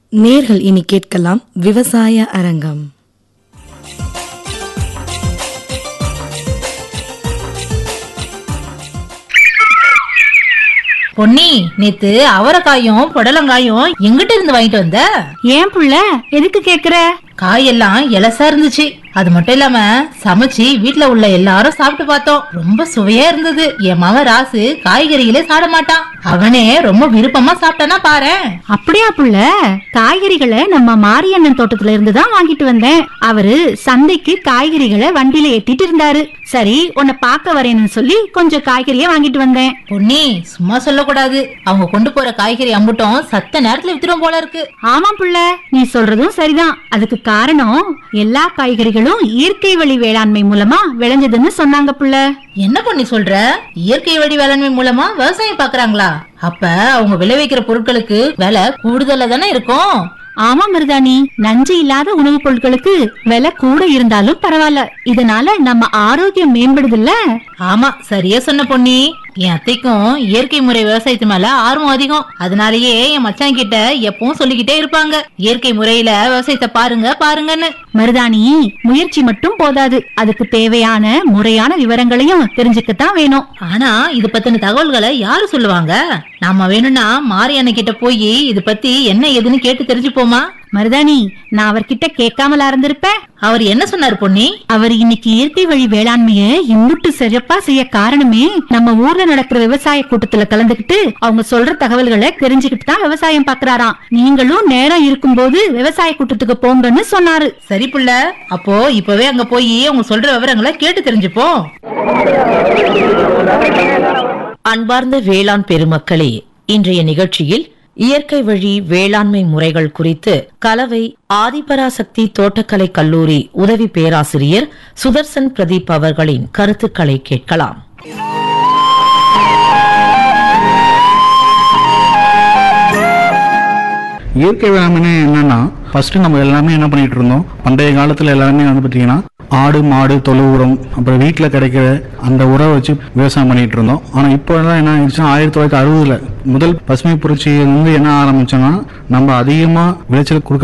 நேர்கள் இனி கேட்கலாம் விவசாய அரங்கம் பொன்னி நேத்து அவரைக்காயும் புடலங்காயும் எங்கிட்ட இருந்து வாங்கிட்டு வந்த ஏன் புள்ள எதுக்கு கேக்குற காயெல்லாம் இலசா இருந்துச்சு அது மட்டும் இல்லாம சமைச்சு வீட்ல உள்ள எல்லாரும் சாப்பிட்டு பார்த்தோம் ரொம்ப சுவையா இருந்தது என் மவன் ராசு காய்கறிகளே சாப்பிட மாட்டான் அவனே ரொம்ப விருப்பமா சாப்பிட்டானா பாரேன் அப்படியா புள்ள காய்கறிகளை நம்ம மாரியண்ணன் தோட்டத்துல இருந்து தான் வாங்கிட்டு வந்தேன் அவரு சந்தைக்கு காய்கறிகளை வண்டியில ஏத்திட்டு இருந்தாரு சரி உன்னை பார்க்க வரேன்னு சொல்லி கொஞ்சம் காய்கறியை வாங்கிட்டு வந்தேன் பொன்னி சும்மா சொல்லக்கூடாது அவங்க கொண்டு போற காய்கறி அம்புட்டும் சத்த நேரத்துல வித்துரும் போல இருக்கு ஆமாம் புள்ள நீ சொல்றதும் சரிதான் அதுக்கு காரணம் எல்லா காய்கறிகளும் இயற்கை வழி வேளாண்மை மூலமா விளைஞ்சதுன்னு சொன்னாங்க புள்ள என்ன பண்ணி சொல்ற இயற்கை வழி வேளாண்மை மூலமா விவசாயம் பாக்குறாங்களா அப்ப அவங்க விளைவிக்கிற பொருட்களுக்கு விலை கூடுதலா தானே இருக்கும் ஆமா மருதாணி நஞ்சு இல்லாத உணவுப் பொருட்களுக்கு விலை கூட இருந்தாலும் பரவாயில்ல இதனால நம்ம ஆரோக்கியம் மேம்படுதுல்ல ஆமா சரியா சொன்ன பொன்னி என் அத்தைக்கும் இயற்கை முறை விவசாயத்து மேல ஆர்வம் அதிகம் அதனாலயே என் மச்சான் கிட்ட எப்பவும் சொல்லிக்கிட்டே இருப்பாங்க இயற்கை முறையில விவசாயத்தை பாருங்க பாருங்கன்னு மருதாணி முயற்சி மட்டும் போதாது அதுக்கு தேவையான முறையான விவரங்களையும் தெரிஞ்சுக்கத்தான் வேணும் ஆனா இது பத்தின தகவல்களை யாரு சொல்லுவாங்க நாம வேணும்னா மாரியண்ண கிட்ட போய் இது பத்தி என்ன ஏதுன்னு கேட்டு தெரிஞ்சுப்போமா மருதாணி நான் அவர்கிட்ட கேட்காமலா இருந்திருப்பேன் அவர் என்ன சொன்னாரு பொன்னி அவர் இன்னைக்கு இயற்கை வழி வேளாண்மைய இம்புட்டு சிறப்பா செய்ய காரணமே நம்ம ஊர்ல நடக்கிற விவசாய கூட்டத்துல கலந்துகிட்டு அவங்க சொல்ற தகவல்களை தெரிஞ்சுக்கிட்டு தான் விவசாயம் பாக்குறாராம் நீங்களும் நேரம் இருக்கும்போது விவசாய கூட்டத்துக்கு போங்கன்னு சொன்னாரு சரி புள்ள அப்போ இப்பவே அங்க போய் அவங்க சொல்ற விவரங்களை கேட்டு தெரிஞ்சுப்போம் அன்பார்ந்த வேளாண் பெருமக்களே இன்றைய நிகழ்ச்சியில் இயற்கை வழி வேளாண்மை முறைகள் குறித்து கலவை ஆதிபராசக்தி தோட்டக்கலை கல்லூரி உதவி பேராசிரியர் சுதர்சன் பிரதீப் அவர்களின் கருத்துக்களை கேட்கலாம் இயற்கை வேளாண்மை என்னன்னா ஃபர்ஸ்ட் நம்ம எல்லாமே என்ன பண்ணிட்டு இருந்தோம் பண்டைய காலத்துல எல்லாருமே வந்து பாத்தீங்கன்னா ஆடு மாடு தொழு உரம் அப்புறம் வீட்டில் கிடைக்கிற அந்த உரம் வச்சு விவசாயம் பண்ணிட்டு இருந்தோம் ஆனால் இப்போ எல்லாம் என்ன ஆயிடுச்சுன்னா ஆயிரத்தி தொள்ளாயிரத்தி அறுபதுல முதல் பசுமை புரட்சி வந்து என்ன ஆரம்பிச்சோன்னா நம்ம அதிகமாக விளைச்சல் கொடுக்க